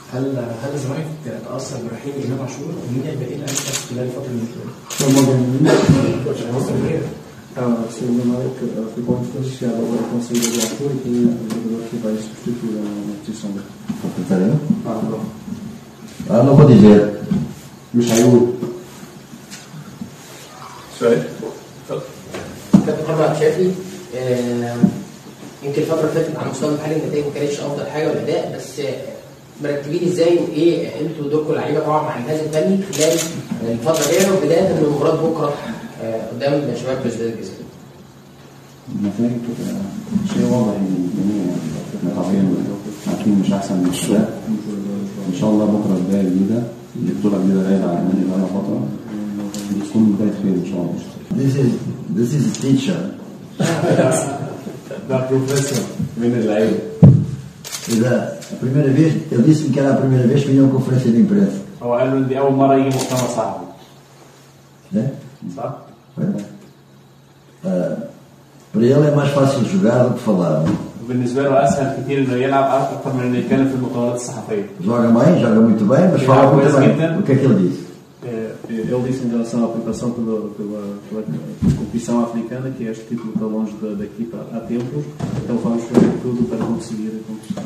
هل هل الزمالك تاثر برحيل امام عاشور ومين هيبقى ايه الانسب خلال الفتره اللي جايه؟ Normalmente, عناصر غير ah, se o Zamalek ah, ficou influenciado agora com a saída do Arthur e tem um jogador que vai substituir na, na posição dele. Catarina? Ah, pronto. Ah, não vou dizer. مش هيقول سؤال كابتن محمد شافي آه، يمكن الفترة اللي فاتت على المستوى المحلي النتائج ما كانتش أفضل حاجة والأداء بس آه، مرتبين ازاي وايه انتوا دوركم لعيبه طبعا مع الجهاز الفني خلال الفتره الجايه وبدايه من مباراه بكره آه، قدام شباب بلد الجزائر. النتائج شيء واضح من الجميع يعني احنا طبيعي عارفين مش احسن من الشباب ان شاء الله بكره بدايه جديده البطوله الجديده راجعه على المانيا بقى لها فتره بتكون بدايه خير ان شاء الله This is, this is a teacher. ده بروفيسور من اللعيبه إذا a primeira vez, ele disse-me que era a primeira vez que vinha a uma conferência de imprensa. هو قال له إن دي اول مره يجي مؤتمر صحفي Né? صح؟ Ah, para ele é mais fácil jogar do que falar. né? بالنسبه له اسهل كتير انه يلعب اكتر من انه يتكلم في المؤتمرات الصحفيه Joga bem, joga muito bem, mas fala muito bem. O que é que ele disse? É, ele disse em relação à preparação pela, pela, pela competição africana que este título está longe da, da equipa há tempos, então vamos fazer tudo para conseguir conquistar.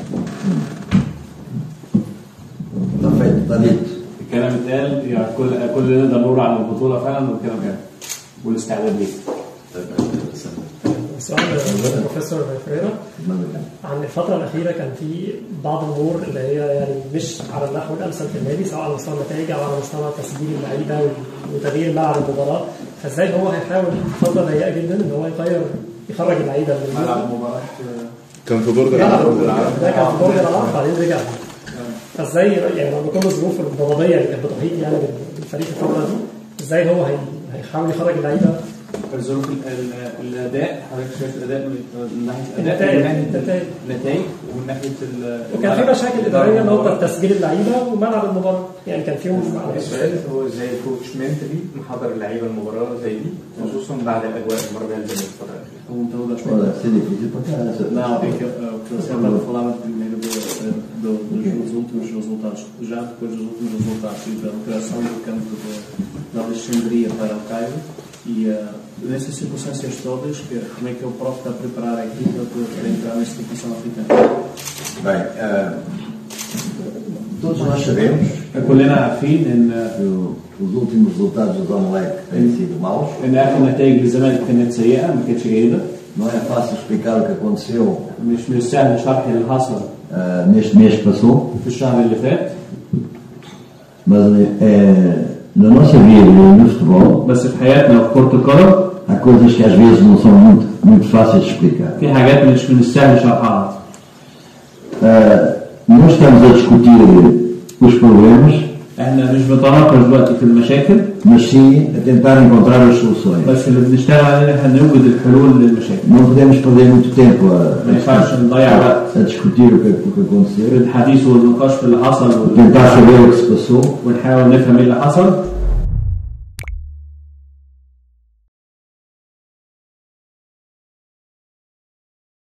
Está feito, está dito. الكلام اتقال يعني كل كل اللي نقدر نقوله عن البطوله فعلا والكلام جاي والاستعداد ليه سؤال بروفيسور فريرا عن الفترة الأخيرة كان في بعض الأمور اللي هي يعني مش على النحو الأمثل في النادي سواء على مستوى النتائج أو على مستوى تسجيل اللعيبة وتغيير ملعب المباراة فإزاي هو هيحاول في فترة ضيقة جدا إن هو يغير يخرج اللعيبة من ملعب الملعب المباراه كان في برج لا، العرب ده كان في برج العرب بعدين رجع فازاي يعني رغم كل الظروف الضبابيه اللي كانت بتحيط يعني بالفريق الفتره دي ازاي هو هي- هيحاول يخرج اللعيبه الظروف ال- ال- الاداء حضرتك شايف الاداء من من ناحيه الاداء النتائج. ومن ناحيه النتائج. النتائج ومن ناحيه ال- وكان في مشاكل اداريه اللي هو تسجيل اللعيبه وملعب المباراه يعني كان فيهم السؤال هو ازاي الكوتش منتلي محضر اللعيبه المباراه زي دي خصوصا بعد الاجواء المره اللي فاتت الفتره الاخيره Perguntou das Olha, isso é difícil para cá. essa- Não, é que uh, o que você estava falava primeiro do, do, dos últimos resultados, já depois dos últimos resultados e da operação do campo de, da Alexandria para o Cairo e uh, nessas circunstâncias todas, que, como é que ele próprio está a preparar a equipa para, para entrar nesta competição africana? Bem, ah, todos nós sabemos كلنا عارفين ان que o- os últimos resultados do Zamalek têm sido maus. ان اخر نتائج للزمالك كانت سيئه ما كانتش جيده Não é fácil explicar o que aconteceu مش من السهل شرح اللي حصل ah, neste mês que passou, في الشهر اللي فات mas eh, na nossa vida e no futebol بس في حياتنا وفي كره القدم há coisas que às vezes não são muito, muito fáceis de explicar. في حاجات مش من السهل شرحها Ah, não estamos a discutir os problemas, احنا مش بنتناقش دلوقتي في المشاكل mas sim a tentar encontrar as soluções. بس اللي بنشتغل عليه ان احنا نوجد الحلول للمشاكل Não podemos perder muito tempo a, ما ينفعش نضيع وقت a discutir o que, o que aconteceu, في الحديث والنقاش في اللي حصل tentar saber o que se passou ونحاول نفهم ايه اللي حصل